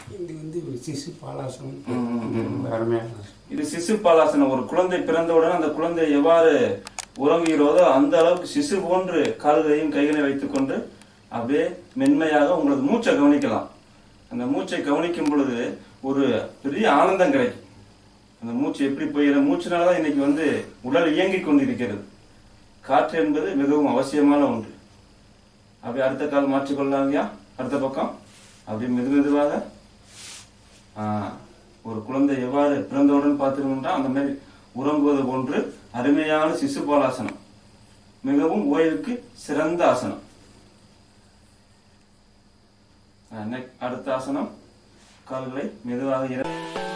இது வந்து ஒரு சிசு பாலாசனம் ம், ம், ம். ரொம்ப அருமையான ஆசனம். இது சிசு பாலாசனம் ஒரு குழந்தை பிறந்தவுடன் அந்த குழந்தை எவ்வாறு உறங்குகிறதோ அந்த அளவுக்கு சிசு போன்று கால்களையும் கைகளையும் வைத்துக்கொண்டு அப்படியே மென்மையாக உங்களது மூச்சை கவனிக்கலாம் அந்த மூச்சை கவனிக்கும் பொழுது ஒரு பெரிய ஆனந்தம் கிடைக்கும் அந்த மூச்சு எப்படி போயிட மூச்சுனால தான் இன்னைக்கு வந்து உடல் இயங்கிக் கொண்டிருக்கிறது காற்று என்பது மிகவும் அவசியமான ஒன்று அப்படியே அடுத்த கால் மாற்றிக்கொள்ளலாங்கயா அடுத்த பக்கம் அப்படியே மெது மெதுவாக ஆஹ், ஒரு குழந்தை எவ்வாறு பிறந்தவுடன் பார்த்திருந்தா அந்த மாதிரி உறங்குவது போன்று அருமையான சிசு பாலாசனம் மிகவும் ஓய்வுக்கு சிறந்த ஆசனம் ஆஹ், next- அடுத்த ஆசனம் கால்களை மெதுவாக இற